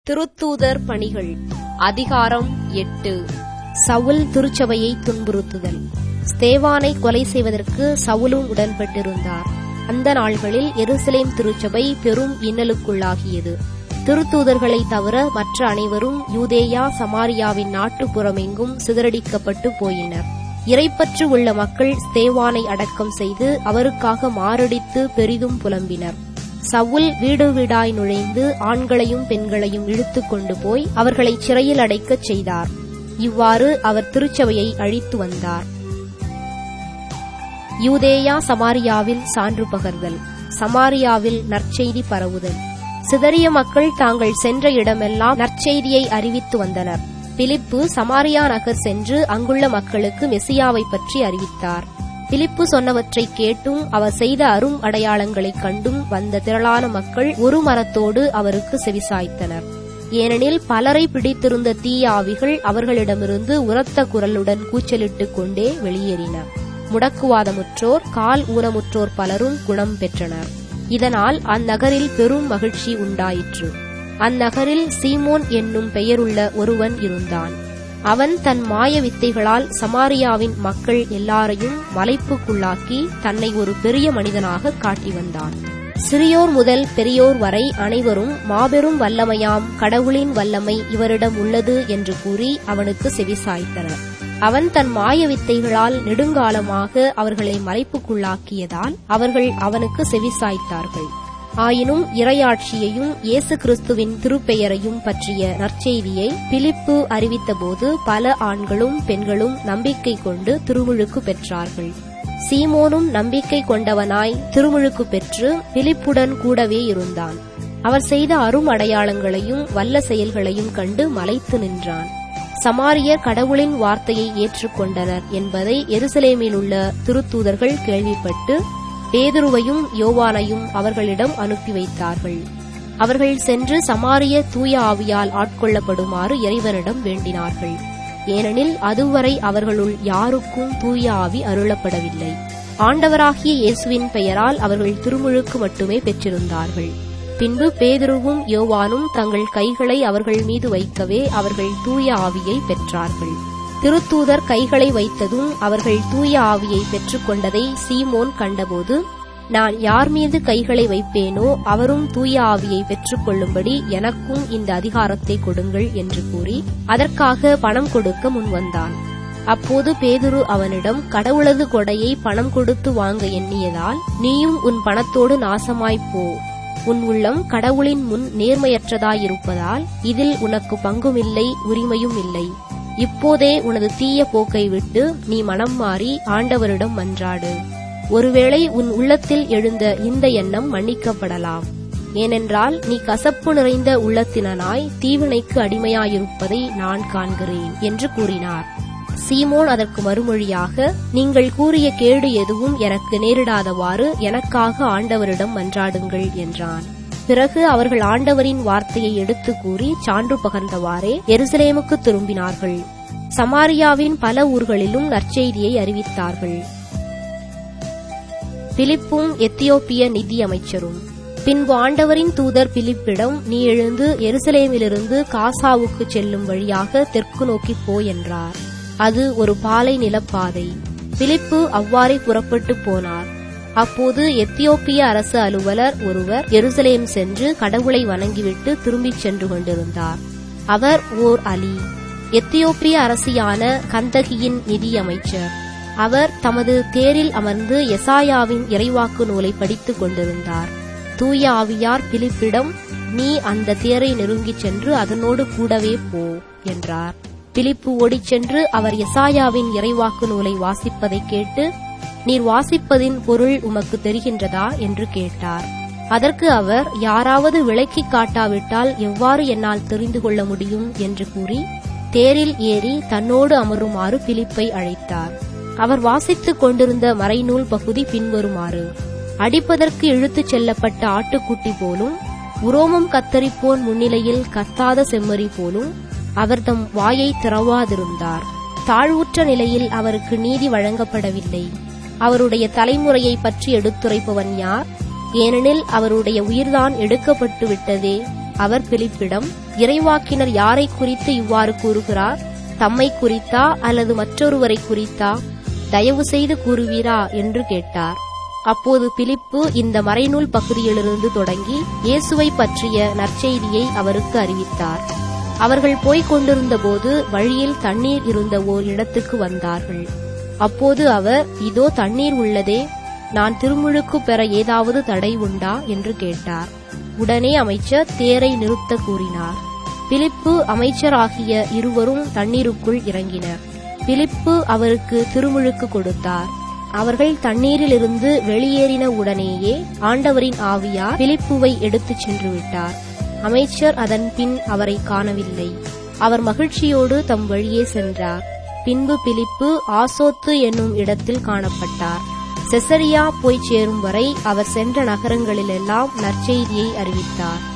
திருத்தூதர் பணிகள் அதிகாரம் எட்டு சவுல் திருச்சபையை துன்புறுத்துதல் ஸ்தேவானை கொலை செய்வதற்கு சவுலும் உடன்பட்டிருந்தார் அந்த நாள்களில் எருசலேம் திருச்சபை பெரும் இன்னலுக்குள்ளாகியது திருத்தூதர்களை தவிர மற்ற அனைவரும் யூதேயா சமாரியாவின் நாட்டுப்புறமெங்கும் சிதறடிக்கப்பட்டு போயினர் இறைப்பற்று உள்ள மக்கள் ஸ்தேவானை அடக்கம் செய்து அவருக்காக மாரடித்து பெரிதும் புலம்பினர் சவுல் வீடு வீடாய் நுழைந்து ஆண்களையும் பெண்களையும் இழுத்துக் கொண்டு போய் அவர்களை சிறையில் அடைக்கச் செய்தார் இவ்வாறு அவர் திருச்சபையை அழித்து வந்தார் யூதேயா சமாரியாவில் சான்று பகர்தல் சமாரியாவில் நற்செய்தி பரவுதல் சிதறிய மக்கள் தாங்கள் சென்ற இடமெல்லாம் நற்செய்தியை அறிவித்து வந்தனர் பிலிப்பு சமாரியா நகர் சென்று அங்குள்ள மக்களுக்கு மெசியாவை பற்றி அறிவித்தார் பிலிப்பு சொன்னவற்றை கேட்டும் அவர் செய்த அரும் அடையாளங்களைக் கண்டும் வந்த திரளான மக்கள் ஒரு மரத்தோடு அவருக்கு செவிசாய்த்தனர் ஏனெனில் பலரை பிடித்திருந்த தீய ஆவிகள் அவர்களிடமிருந்து உரத்த குரலுடன் கூச்சலிட்டுக் கொண்டே வெளியேறின முடக்குவாதமுற்றோர் கால் ஊனமுற்றோர் பலரும் குணம் பெற்றனர் இதனால் அந்நகரில் பெரும் மகிழ்ச்சி உண்டாயிற்று அந்நகரில் சீமோன் என்னும் பெயருள்ள ஒருவன் இருந்தான் அவன் தன் மாய வித்தைகளால் சமாரியாவின் மக்கள் எல்லாரையும் மலைப்புக்குள்ளாக்கி தன்னை ஒரு பெரிய மனிதனாக காட்டி வந்தான் சிறியோர் முதல் பெரியோர் வரை அனைவரும் மாபெரும் வல்லமையாம் கடவுளின் வல்லமை இவரிடம் உள்ளது என்று கூறி அவனுக்கு செவிசாய்த்தனர் அவன் தன் மாய வித்தைகளால் நெடுங்காலமாக அவர்களை மலைப்புக்குள்ளாக்கியதால் அவர்கள் அவனுக்கு செவிசாய்த்தார்கள் ஆயினும் இறையாட்சியையும் இயேசு கிறிஸ்துவின் திருப்பெயரையும் பற்றிய நற்செய்தியை பிலிப்பு அறிவித்தபோது பல ஆண்களும் பெண்களும் நம்பிக்கை கொண்டு திருமுழுக்கு பெற்றார்கள் சீமோனும் நம்பிக்கை கொண்டவனாய் திருமுழுக்கு பெற்று பிலிப்புடன் கூடவே இருந்தான் அவர் செய்த அரும் அடையாளங்களையும் வல்ல செயல்களையும் கண்டு மலைத்து நின்றான் சமாரியர் கடவுளின் வார்த்தையை ஏற்றுக்கொண்டனர் என்பதை எருசலேமில் உள்ள திருத்தூதர்கள் கேள்விப்பட்டு பேதுருவையும் யோவானையும் அவர்களிடம் அனுப்பி வைத்தார்கள் அவர்கள் சென்று சமாரிய தூய ஆவியால் ஆட்கொள்ளப்படுமாறு இறைவனிடம் வேண்டினார்கள் ஏனெனில் அதுவரை அவர்களுள் யாருக்கும் தூய ஆவி அருளப்படவில்லை ஆண்டவராகிய இயேசுவின் பெயரால் அவர்கள் திருமுழுக்கு மட்டுமே பெற்றிருந்தார்கள் பின்பு பேதுருவும் யோவானும் தங்கள் கைகளை அவர்கள் மீது வைக்கவே அவர்கள் தூய ஆவியை பெற்றார்கள் திருத்தூதர் கைகளை வைத்ததும் அவர்கள் தூய ஆவியை பெற்றுக்கொண்டதை சீமோன் கண்டபோது நான் யார் மீது கைகளை வைப்பேனோ அவரும் தூய ஆவியை பெற்றுக்கொள்ளும்படி எனக்கும் இந்த அதிகாரத்தை கொடுங்கள் என்று கூறி அதற்காக பணம் கொடுக்க முன்வந்தான் அப்போது பேதுரு அவனிடம் கடவுளது கொடையை பணம் கொடுத்து வாங்க எண்ணியதால் நீயும் உன் பணத்தோடு நாசமாய்ப் போ உன் உள்ளம் கடவுளின் முன் நேர்மையற்றதாயிருப்பதால் இதில் உனக்கு பங்குமில்லை உரிமையும் இல்லை இப்போதே உனது தீய போக்கை விட்டு நீ மனம் மாறி ஆண்டவரிடம் மன்றாடு ஒருவேளை உன் உள்ளத்தில் எழுந்த இந்த எண்ணம் மன்னிக்கப்படலாம் ஏனென்றால் நீ கசப்பு நிறைந்த உள்ளத்தினனாய் தீவினைக்கு அடிமையாயிருப்பதை நான் காண்கிறேன் என்று கூறினார் சீமோன் அதற்கு மறுமொழியாக நீங்கள் கூறிய கேடு எதுவும் எனக்கு நேரிடாதவாறு எனக்காக ஆண்டவரிடம் மன்றாடுங்கள் என்றான் பிறகு அவர்கள் ஆண்டவரின் வார்த்தையை எடுத்து கூறி சான்று பகர்ந்தவாறே எருசலேமுக்கு திரும்பினார்கள் சமாரியாவின் பல ஊர்களிலும் நற்செய்தியை அறிவித்தார்கள் பிலிப்பும் எத்தியோப்பிய நிதி அமைச்சரும் பின்பு ஆண்டவரின் தூதர் பிலிப்பிடம் நீ எழுந்து எருசலேமிலிருந்து காசாவுக்கு செல்லும் வழியாக தெற்கு நோக்கி போ என்றார் அது ஒரு பாலை நிலப்பாதை பிலிப்பு அவ்வாறே புறப்பட்டு போனார் அப்போது எத்தியோப்பிய அரசு அலுவலர் ஒருவர் எருசலேம் சென்று கடவுளை வணங்கிவிட்டு திரும்பிச் சென்று கொண்டிருந்தார் அவர் ஓர் அலி எத்தியோப்பிய அரசியான கந்தகியின் நிதியமைச்சர் அவர் தமது தேரில் அமர்ந்து எசாயாவின் இறைவாக்கு நூலை படித்துக் கொண்டிருந்தார் தூய ஆவியார் பிலிப்பிடம் நீ அந்த தேரை நெருங்கிச் சென்று அதனோடு கூடவே போ என்றார் பிலிப்பு ஓடிச் சென்று அவர் எசாயாவின் இறைவாக்கு நூலை வாசிப்பதைக் கேட்டு நீர் வாசிப்பதின் பொருள் உமக்கு தெரிகின்றதா என்று கேட்டார் அதற்கு அவர் யாராவது விளக்கி காட்டாவிட்டால் எவ்வாறு என்னால் தெரிந்து கொள்ள முடியும் என்று கூறி தேரில் ஏறி தன்னோடு அமருமாறு பிலிப்பை அழைத்தார் அவர் வாசித்துக் கொண்டிருந்த மறைநூல் பகுதி பின்வருமாறு அடிப்பதற்கு இழுத்துச் செல்லப்பட்ட ஆட்டுக்குட்டி போலும் உரோமம் கத்தரிப்போன் முன்னிலையில் கத்தாத செம்மறி போலும் அவர் தம் வாயை திறவாதிருந்தார் தாழ்வுற்ற நிலையில் அவருக்கு நீதி வழங்கப்படவில்லை அவருடைய தலைமுறையை பற்றி எடுத்துரைப்பவன் யார் ஏனெனில் அவருடைய உயிர்தான் எடுக்கப்பட்டு விட்டதே அவர் பிலிப்பிடம் இறைவாக்கினர் யாரை குறித்து இவ்வாறு கூறுகிறார் தம்மை குறித்தா அல்லது மற்றொருவரை குறித்தா தயவு செய்து கூறுவீரா என்று கேட்டார் அப்போது பிலிப்பு இந்த மறைநூல் பகுதியிலிருந்து தொடங்கி இயேசுவை பற்றிய நற்செய்தியை அவருக்கு அறிவித்தார் அவர்கள் போய்க் கொண்டிருந்தபோது வழியில் தண்ணீர் இருந்த ஓர் இடத்துக்கு வந்தார்கள் அப்போது அவர் இதோ தண்ணீர் உள்ளதே நான் திருமுழுக்கு பெற ஏதாவது தடை உண்டா என்று கேட்டார் உடனே அமைச்சர் தேரை நிறுத்த கூறினார் பிலிப்பு அமைச்சராகிய இருவரும் தண்ணீருக்குள் இறங்கினர் பிலிப்பு அவருக்கு திருமுழுக்கு கொடுத்தார் அவர்கள் தண்ணீரிலிருந்து வெளியேறின உடனேயே ஆண்டவரின் ஆவியார் பிலிப்புவை எடுத்துச் சென்று விட்டார் அமைச்சர் அதன் பின் அவரை காணவில்லை அவர் மகிழ்ச்சியோடு தம் வழியே சென்றார் பின்பு பிலிப்பு ஆசோத்து என்னும் இடத்தில் காணப்பட்டார் செசரியா போய் சேரும் வரை அவர் சென்ற நகரங்களிலெல்லாம் நற்செய்தியை அறிவித்தார்